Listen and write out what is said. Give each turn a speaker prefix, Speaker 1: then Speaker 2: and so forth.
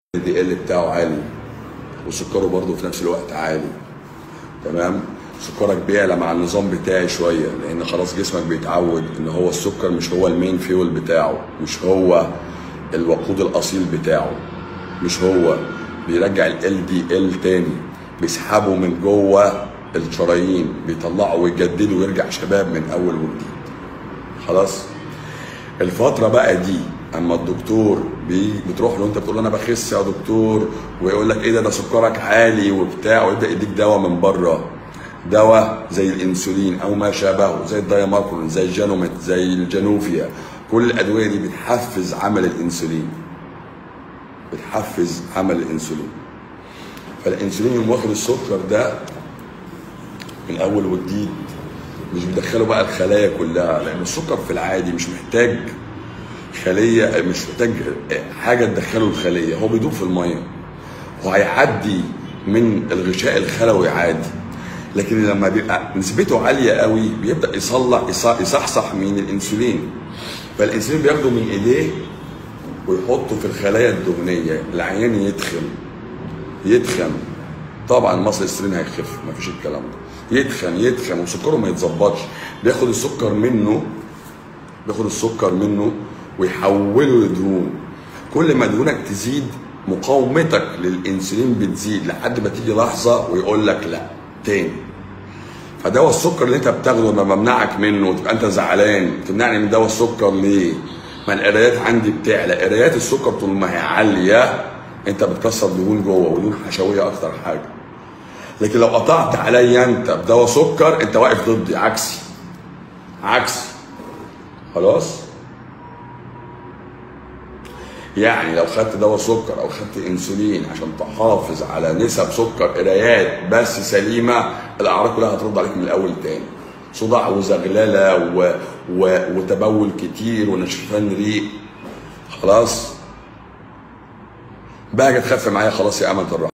Speaker 1: الدي ال بتاعه عالي وسكره برضه في نفس الوقت عالي تمام سكرك بيعلى مع النظام بتاعي شويه لان خلاص جسمك بيتعود ان هو السكر مش هو المين فيول بتاعه مش هو الوقود الاصيل بتاعه مش هو بيرجع ال دي ال تاني بيسحبه من جوه الشرايين بيطلعه ويجدده ويرجع شباب من اول وجديد خلاص الفتره بقى دي اما الدكتور بي بتروح له انت بتقول له انا بخس يا دكتور ويقول لك ايه ده ده سكرك عالي وبتاع ويبدا يديك دواء من بره دواء زي الانسولين او ما شابهه زي الدايماركون زي الجانوميت زي الجانوفيا كل الادويه دي بتحفز عمل الانسولين بتحفز عمل الانسولين فالانسولين يوم واخد السكر ده من اول وجديد مش بيدخله بقى الخلايا كلها لان السكر في العادي مش محتاج خليه مش محتاج حاجه تدخله الخليه هو بيدوب في الميه وهيعدي من الغشاء الخلوي عادي لكن لما بيبقى نسبته عاليه قوي بيبدا يصلح يصحصح من الانسولين فالانسولين بياخده من ايديه ويحطه في الخلايا الدهنيه العيان يتخن يتخن طبعا مصل الانسولين هيخف مفيش الكلام ده يتخن يتخن وسكره ما يتظبطش بياخد السكر منه بياخد السكر منه ويحوله لدهون كل ما دهونك تزيد مقاومتك للانسولين بتزيد لحد ما تيجي لحظه ويقول لك لا تاني فدواء السكر اللي انت بتاخده لما بمنعك منه وتبقى انت زعلان تمنعني من دواء السكر ليه؟ ما القرايات عندي بتعلى قرايات السكر طول ما هي عاليه انت بتكسر دهون جوه ودهون حشويه اكتر حاجه لكن لو قطعت عليا انت بدواء سكر انت واقف ضدي عكسي عكسي خلاص يعني لو خدت دواء سكر او خدت انسولين عشان تحافظ على نسب سكر قرايات بس سليمه الاعراض كلها هترد عليك من الاول تاني صداع وزغلله و... و... وتبول كتير ونشفان ريق خلاص بقى تخف معايا خلاص يا امل الرحمن